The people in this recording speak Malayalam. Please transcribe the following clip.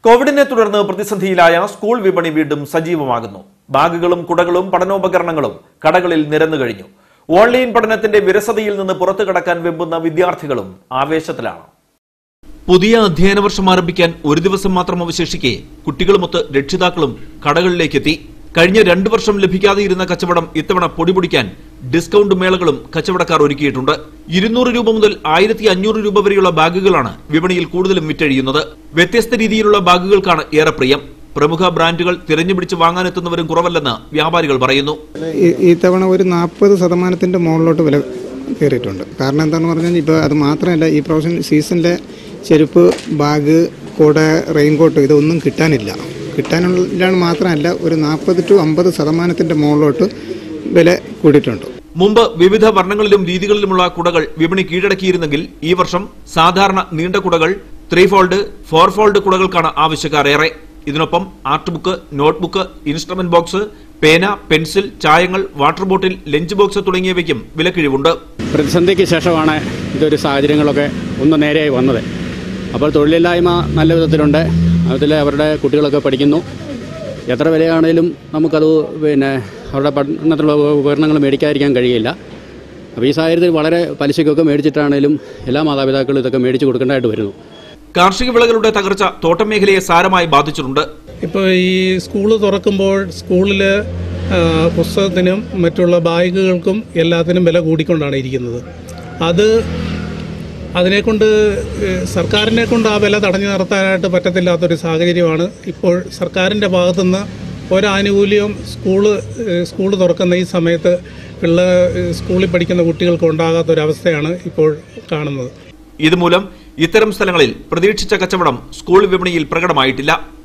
കോവിഡിനെ തുടർന്ന് പ്രതിസന്ധിയിലായ സ്കൂൾ വിപണി വീണ്ടും സജീവമാകുന്നു ബാഗുകളും കുടകളും പഠനോപകരണങ്ങളും കടകളിൽ നിരന്നു കഴിഞ്ഞു ഓൺലൈൻ പഠനത്തിന്റെ വിരസതയിൽ നിന്ന് പുറത്തു കടക്കാൻ വെമ്പുന്ന വിദ്യാർത്ഥികളും ആവേശത്തിലാണ് പുതിയ അധ്യയന വർഷം ആരംഭിക്കാൻ ഒരു ദിവസം മാത്രം അവശേഷിക്കെ കുട്ടികളുമൊത്ത് രക്ഷിതാക്കളും കടകളിലേക്കെത്തി കഴിഞ്ഞ രണ്ടു വർഷം ലഭിക്കാതെയിരുന്ന കച്ചവടം ഇത്തവണ പൊടിപൊടിക്കാൻ ഡിസ്കൗണ്ട് മേളകളും കച്ചവടക്കാർ ഒരുക്കിയിട്ടുണ്ട് ഇരുന്നൂറ് രൂപ മുതൽ ആയിരത്തി അഞ്ഞൂറ് രൂപ വരെയുള്ള ബാഗുകളാണ് വിപണിയിൽ കൂടുതലും വിറ്റഴിയുന്നത് വ്യത്യസ്ത രീതിയിലുള്ള ബാഗുകൾക്കാണ് ഏറെ പ്രിയം പ്രമുഖ ബ്രാൻഡുകൾ തിരഞ്ഞുപിടിച്ച് വാങ്ങാനെത്തുന്നവരും കുറവല്ലെന്ന് വ്യാപാരികൾ പറയുന്നു ഈ- ഈ തവണ ഒരു നാൽപ്പത് ശതമാനത്തിൻ്റെ മുകളിലോട്ട് വില കയറിയിട്ടുണ്ട് കാരണം എന്താണെന്ന് പറഞ്ഞാൽ ഇപ്പോൾ അത് മാത്രമല്ല ഈ പ്രാവശ്യം സീസണിലെ ചെരുപ്പ് ബാഗ് കുട റെയിൻകോട്ട് ഇതൊന്നും കിട്ടാനില്ല കിട്ടാനില്ലാന്ന് മാത്രമല്ല ഒരു നാൽപ്പത് ടു അമ്പത് ശതമാനത്തിൻ്റെ മുകളിലോട്ട് വില കൂടിയിട്ടുണ്ട് മുമ്പ് വിവിധ വർണ്ണങ്ങളിലും രീതികളിലുമുള്ള കുടകൾ വിപണി കീഴടക്കിയിരുന്നെങ്കിൽ ഈ വർഷം സാധാരണ നീണ്ട കുടകൾ ത്രീ ഫോൾഡ് ഫോർ ഫോൾഡ് കുടകൾക്കാണ് ആവശ്യക്കാർ ഏറെ ഇതിനൊപ്പം art book notebook instrument box പേന പെൻസിൽ ചായങ്ങൾ വാട്ടർ ബോട്ടിൽ ലഞ്ച് ബോക്സ് തുടങ്ങിയവയ്ക്കും വിലക്കിഴിവുണ്ട് പ്രതിസന്ധിക്ക് ശേഷമാണ് ഇതൊരു സാഹചര്യങ്ങളൊക്കെ ഒന്ന് നേരെയായി വന്നത് അപ്പോൾ തൊഴിലില്ലായ്മ നല്ല വിധത്തിലുണ്ട് അതിൽ അവരുടെ കുട്ടികളൊക്കെ പഠിക്കുന്നു എത്ര വിലയാണേലും നമുക്കത് പിന്നെ അവരുടെ പഠനത്തിലുള്ള ഉപകരണങ്ങൾ മേടിക്കാതിരിക്കാൻ കഴിയില്ല അപ്പോൾ ഈ സാഹചര്യത്തിൽ വളരെ പലിശയ്ക്കൊക്കെ മേടിച്ചിട്ടാണേലും എല്ലാ മാതാപിതാക്കളും ഇതൊക്കെ മേടിച്ച് കൊടുക്കേണ്ടതായിട്ട് വരുന്നു കാർഷിക വിളകളുടെ തകർച്ച തോട്ടം മേഖലയെ സാരമായി ബാധിച്ചിട്ടുണ്ട് ഇപ്പോൾ ഈ സ്കൂൾ തുറക്കുമ്പോൾ സ്കൂളിൽ പുസ്തകത്തിനും മറ്റുള്ള ബാഗുകൾക്കും എല്ലാത്തിനും വില കൂടിക്കൊണ്ടാണ് ഇരിക്കുന്നത് അത് അതിനെക്കൊണ്ട് ഏഹ്, സർക്കാരിനെ കൊണ്ട് ആ വില തടഞ്ഞു നിർത്താനായിട്ട് പറ്റത്തില്ലാത്തൊരു സാഹചര്യമാണ് ഇപ്പോൾ സർക്കാരിൻ്റെ ഭാഗത്തുനിന്ന് ഒരാനുകൂല്യവും സ്കൂള് ഏഹ്, സ്കൂൾ തുറക്കുന്ന ഈ സമയത്ത് പിള്ള ഏഹ്, സ്കൂളിൽ പഠിക്കുന്ന കുട്ടികൾക്ക് ഉണ്ടാകാത്തൊരവസ്ഥയാണ് ഇപ്പോൾ കാണുന്നത് ഇതുമൂലം ഇത്തരം സ്ഥലങ്ങളിൽ പ്രതീക്ഷിച്ച കച്ചവടം സ്കൂൾ വിപണിയിൽ പ്രകടമായിട്ടില്ല